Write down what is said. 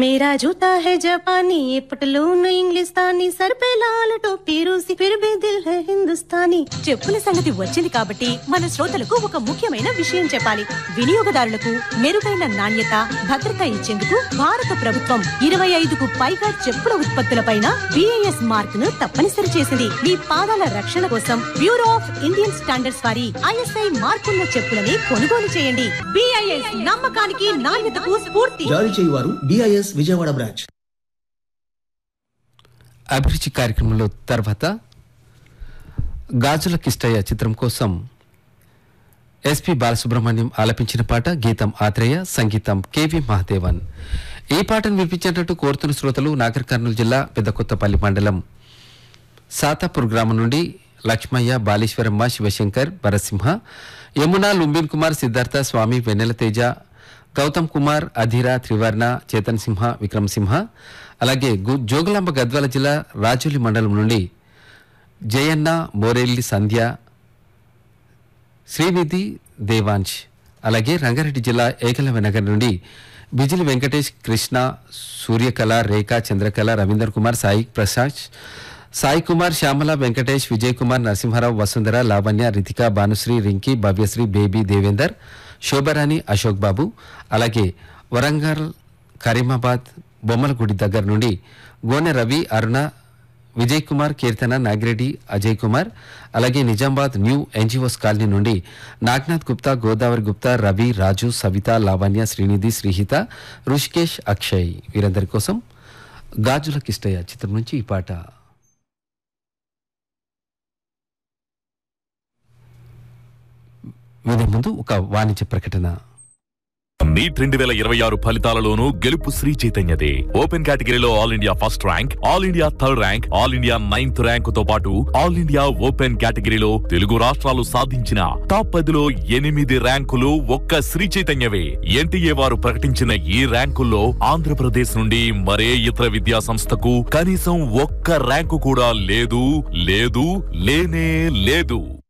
मेरा जूता है जापानी ये पटलून इंग्लिस्तानी सर पे लाल टोपी रूसी फिर भी दिल है हिंदुस्तानी చెప్పుల సంగతి వచ్చింది కాబట్టి మన శ్రోతలకు ఒక ముఖ్యమైన విషయం చెప్పాలి వినియోగదారులకు మెరుగైన నాణ్యత భద్రత ఇచ్చేందుకు భారత ప్రభుత్వం ఇరవై ఐదుకు పైగా చెప్పుల ఉత్పత్తులపైన బిఐఎస్ మార్క్ ను తప్పనిసరి చేసింది మీ పాదాల రక్షణ కోసం బ్యూరో ఆఫ్ ఇండియన్ స్టాండర్డ్స్ వారి ఐఎస్ఐ మార్కున్న చెప్పులని కొనుగోలు చేయండి బిఐఎస్ నమ్మకానికి నాణ్యతకు స్ఫూర్తి జారీ చేయువారు డిఐఎస్ విజయవాడ బ్రాంచ్ అభిరుచి కార్యక్రమంలో తర్వాత గాజుల కిష్టయ్య చిత్రం కోసం ఎస్పి బాలసుబ్రహ్మణ్యం ఆలపించిన పాట గీతం ఆత్రేయ సంగీతం కెవి మహాదేవన్ ఈ పాటను వినిపించేటట్టు కోరుతున్న శ్రోతలు నాగర్ కర్నూలు జిల్లా పెద్దకొత్తపల్లి మండలం సాతాపూర్ గ్రామం నుండి లక్ష్మయ్య బాలేశ్వరమ్మ శివశంకర్ భరసింహ యమున లుంబిన్ కుమార్ సిద్ధార్థ స్వామి వెన్నెల తేజ గౌతమ్ కుమార్ అధీర త్రివర్ణ చేతన్ సింహ విక్రమ్ సింహ అలాగే గు- జోగులాంబ గద్వాల జిల్లా రాజోలి మండలం నుండి జయన్న మోరెల్లి సంధ్య శ్రీనిధి దేవాంశ్ అలాగే రంగారెడ్డి జిల్లా ఏకలవ్య నగర్ నుండి బిజిలి వెంకటేష్ కృష్ణ సూర్యకళ రేఖ చంద్రకళ రవీందర్ కుమార్ సాయి ప్రసాద్ సాయి కుమార్ శ్యామల వెంకటేష్ విజయ్ కుమార్ నరసింహారావు వసుంధర లావణ్య రితిక భానుశ్రీ రింకి భవ్యశ్రీ బేబీ దేవేందర్ శోభరాణి అశోక్ బాబు అలాగే వరంగల్ కరీమాబాద్ బొమ్మలగుడి దగ్గర నుండి గోనె రవి అరుణ విజయ్ కుమార్ కీర్తన నాగిరెడ్డి అజయ్ కుమార్ అలాగే నిజామాబాద్ న్యూ ఎన్జిఓస్ కాలనీ నుండి నాగ్నాథ్ గుప్తా గోదావరి గుప్తా రవి రాజు సవిత లావణ్య శ్రీనిధి శ్రీహిత ఋషికేష్ అక్షయ్ వీరందరి కోసం గాజుల కిష్టయ్య చిత్రం నుంచి ఈ పాట వినే ముందు ఒక వాణిజ్య ప్రకటన నీట్ రెండు వేల ఇరవై ఆరు ఫలితాలలోనూ గెలుపు శ్రీ చైతన్యదే ఓపెన్ కేటగిరీలో all India first rank all India third rank all India ninth rank తో పాటు ఆల్ ఇండియా ఓపెన్ కేటగిరీలో తెలుగు రాష్ట్రాలు సాధించిన టాప్ పదిలో ఎనిమిది ర్యాంకులు ఒక్క శ్రీ చైతన్యవే ఎన్టీఏ వారు ప్రకటించిన ఈ ర్యాంకుల్లో ఆంధ్రప్రదేశ్ నుండి మరే ఇతర విద్యా సంస్థకు కనీసం ఒక్క ర్యాంకు కూడా లేదు లేదు లేనే లేదు